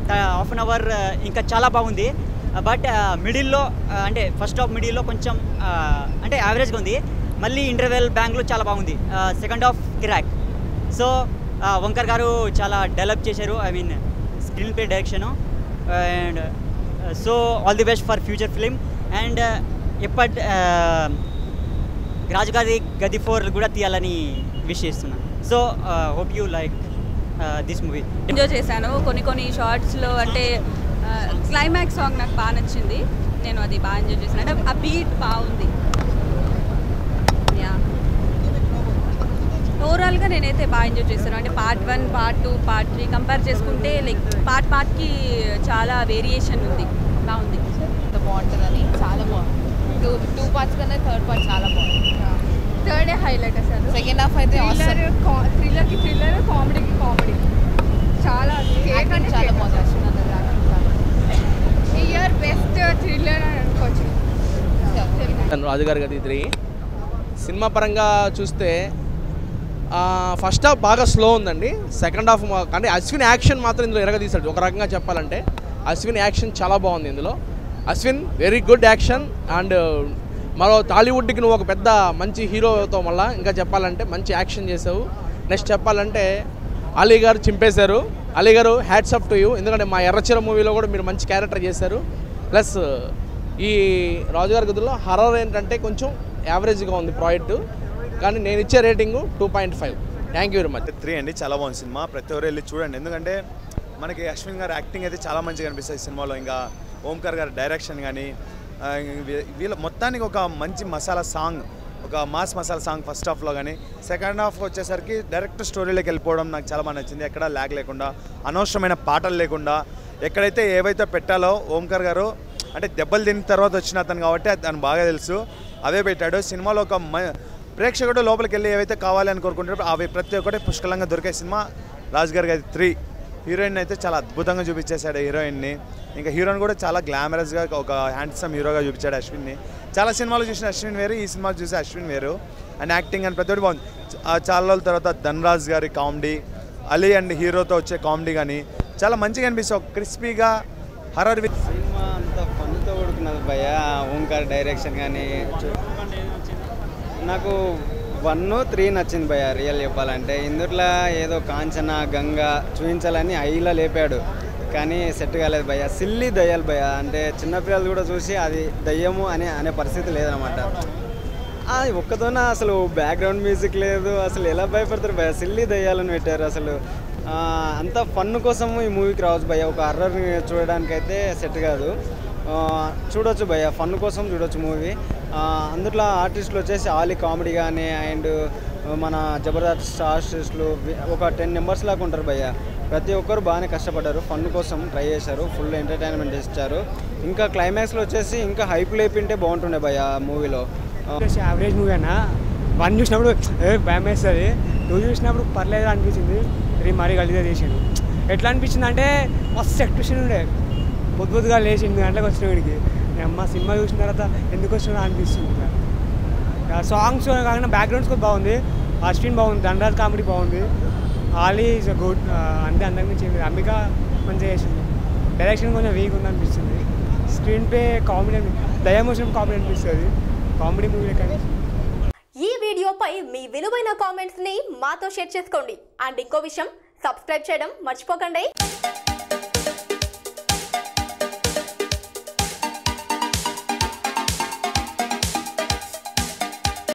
Half an hour ఇంకా చాలా బాగుంది బట్ మిడిల్లో అంటే ఫస్ట్ హాఫ్ మిడిల్లో కొంచెం ఆ, అంటే యావరేజ్గా ఉంది మళ్ళీ ఇంటర్వెల్ బ్యాంక్లో చాలా బాగుంది సెకండ్ హాఫ్ కిరాక్ సో వంకర్ గారు చాలా డెవలప్ చేశారు I mean screen play direction and so all the best for future film and ఎప్పటి రాజుగారి గది ఫోర్ కూడా తీయాలని విష్ చేస్తున్నాను so hope you like this movie enjoy చేశాను కొన్ని కొన్ని షార్ట్స్లో అంటే క్లైమాక్స్ సాంగ్ నాకు బాగా నచ్చింది నేను అది బాగా ఎంజాయ్ చేశాను అంటే ఆ బీట్ బాగుంది యా ఓవరాల్గా నేనైతే బాగా ఎంజాయ్ చేశాను అంటే part one part two part three compare చేసుకుంటే లైక్ పార్ట్ పార్ట్కి చాలా వేరియేషన్ ఉంది బాగుంది ఎంత బాగుంటుందని చాలా బాగుంది టూ టూ పార్ట్స్ కన్నా థర్డ్ పార్ట్ చాలా బాగుంది థర్డ్ హైలైట్ అసలు సెకండ్ హాఫ్ అయితే థ్రిల్లర్ awesome. థ్రిల్లర్కి థ్రిల్లర్ కామెడీకి కామెడీ చాలా కేక్ Acting అంటే చాలా బాగుంది అశ్విన్ అన్నది acting చాలా బాగుంది. ఇయర్ బెస్ట్ థ్రిల్లర్ అని అనుకోవచ్చు తను రాజుగారి గది త్రీ సినిమా పరంగా చూస్తే ఫస్ట్ హాఫ్ బాగా స్లో ఉందండి సెకండ్ హాఫ్ మా- కానీ అశ్విన్ యాక్షన్ మాత్రం ఇందులో ఎరగదీశాడు ఒక రకంగా చెప్పాలంటే అశ్విన్ యాక్షన్ చాలా బాగుంది ఇందులో Ashwin very good action and మరో టాలీవుడ్కి నువ్వు ఒక పెద్ద మంచి హీరో అవుతావు మళ్ళా ఇంకా చెప్పాలంటే మంచి యాక్షన్ చేసావు నెక్స్ట్ చెప్పాలంటే అలీ గారు చింపేశారు అలీ గారు హ్యాట్స్ అప్ టు యూ ఎందుకంటే మా ఎర్రచీర మూవీలో కూడా మీరు మంచి క్యారెక్టర్ చేశారు ప్లస్ ఈ రాజుగారి గదుల్లో హర్రర్ ఏంటంటే కొంచెం యావరేజ్గా ఉంది ప్రాజెక్టు కానీ నేను ఇచ్చే rating two point five thank you very much three అండి చాలా బాగుంది సినిమా ప్రతి ఒక్కరు వెళ్ళి చూడండి ఎందుకంటే మనకి అశ్విన్ గారి యాక్టింగ్ అయితే చాలా మంచిగా అనిపిస్తుంది సినిమాలో ఇంకా ఓంకార్ గారి డైరెక్షన్ కానీ ఆ, వీ- వీళ్ళ మొత్తానికి ఒక మంచి మసాలా సాంగ్ ఒక మాస్ మసాలా సాంగ్ ఫస్ట్ హాఫ్లో కానీ సెకండ్ హాఫ్ వచ్చేసరికి డైరెక్ట్ స్టోరీలోకి వెళ్ళిపోవడం నాకు చాలా బాగా నచ్చింది ఎక్కడ ల్యాగ్ లేకుండా అనవసరమైన పాటలు లేకుండా ఎక్కడైతే ఏవైతే పెట్టాలో ఓంకార్ గారు అంటే దెబ్బలు తిన్న తర్వాత వచ్చిన అతను కాబట్టి అది తను బాగా తెలుసు అవే పెట్టాడు సినిమాలో ఒక మ- ప్రేక్షకుడు లోపలికి వెళ్ళి ఏవైతే కావాలి అని కోరుకుంటారో అవి ప్రతి ఒక్కటి పుష్కలంగా దొరికే సినిమా రాజ్ గారి గది త్రీ హీరోయిన్ అయితే చాలా అద్భుతంగా చూపించేశాడు హీరోయిన్ని ఇంకా హీరోయిన్ కూడా చాలా గ్లామరస్గా ఒక హ్యాండ్సమ్ హీరోగా చూపించాడు అశ్విన్ని చాలా సినిమాలు చూసిన అశ్విన్ వేరు ఈ సినిమా చూసి అశ్విన్ వేరు అండ్ యాక్టింగ్ అని ప్రతి ఒక్కటి బాగుంది ఆ చాలా రోజుల తర్వాత ధనరాజ్ గారి కామెడీ అలీ అండ్ హీరోతో వచ్చే కామెడీ కానీ చాలా మంచిగా అనిపిస్తుంది ఒక క్రిస్పీగా హర్రర్ విత్ సినిమా అంతా ఫన్తో కొడుకున్నది భయ ఓంకార్ డైరెక్షన్ కానీ నాకు వన్ త్రీ నచ్చింది భయ రియల్ చెప్పాలంటే ఇందుట్లో ఏదో కాంచన గంగ చూపించాలని ఐలా లేపాడు కానీ సెట్ కాలేదు భయ సిల్లి దయ్యాలు భయ అంటే చిన్నపిల్లలు కూడా చూసి అది దయ్యము అని అనే పరిస్థితి లేదనమాట అది ఒక్కతోనే అసలు బ్యాక్గ్రౌండ్ మ్యూజిక్ లేదు అసలు ఎలా భయపడతారు భయ సిల్లి దయ్యాలను పెట్టారు అసలు ఆ, అంత ఫన్ కోసం ఈ మూవీకి రావచ్చు భయ ఒక హర్రర్ని చూడడానికైతే సెట్ కాదు ఆ, చూడొచ్చు భయ ఫన్ కోసం చూడొచ్చు మూవీ అందులో ఆర్టిస్టులు వచ్చేసి ఆలీ కామెడీ కానీ అండ్ మన జబర్దస్త్ ఆర్టిస్టులు ఒక టెన్ మెంబర్స్ లాగా ఉంటారు భయ్య ప్రతి ఒక్కరు బాగానే కష్టపడ్డారు ఫన్ కోసం ట్రై చేశారు ఫుల్ ఎంటర్టైన్మెంట్ ఇచ్చారు ఇంకా క్లైమాక్స్లో వచ్చేసి ఇంకా హైప్ లేపింటే బాగుంటుండే భయ్య మూవీలో యావరేజ్ మూవీ అన్న వన్ చూసినప్పుడు ఏ భయం వేస్తుంది టూ చూసినప్పుడు పర్లేదు అనిపించింది త్రీ మరీ గలీగా చేసిండు ఎట్లా అనిపించింది అంటే మస్తు ఎక్స్ప్రెషన్ ఉండే పొద్దు పొద్దుగా లేచి ఎనిమిది గంటలకు వచ్చిన వీడికి నేను అమ్మ సినిమా చూసిన తర్వాత ఎందుకు వచ్చినా అనిపిస్తుంది సాంగ్స్ కాకుండా బ్యాక్గ్రౌండ్స్ కూడా బాగుంది అశ్విన్ బాగుంది దండరాజ్ కామెడీ బాగుంది ఆలీ ఇస్ గుడ్ అంతే అందరి నుంచి ఏమి అంబిక మంచిగా చేసింది డైరెక్షన్ కొంచెం వీక్ ఉంది అనిపిస్తుంది స్క్రీన్ ప్లే కామెడీ దయమోషన్ కామెడీ అనిపిస్తుంది కామెడీ మూవీ కానీ ఈ వీడియోపై మీ విలువైన కామెంట్స్ ని మాతో షేర్ చేసుకోండి అండ్ ఇంకో విషయం సబ్స్క్రైబ్ చేయడం మర్చిపోకండి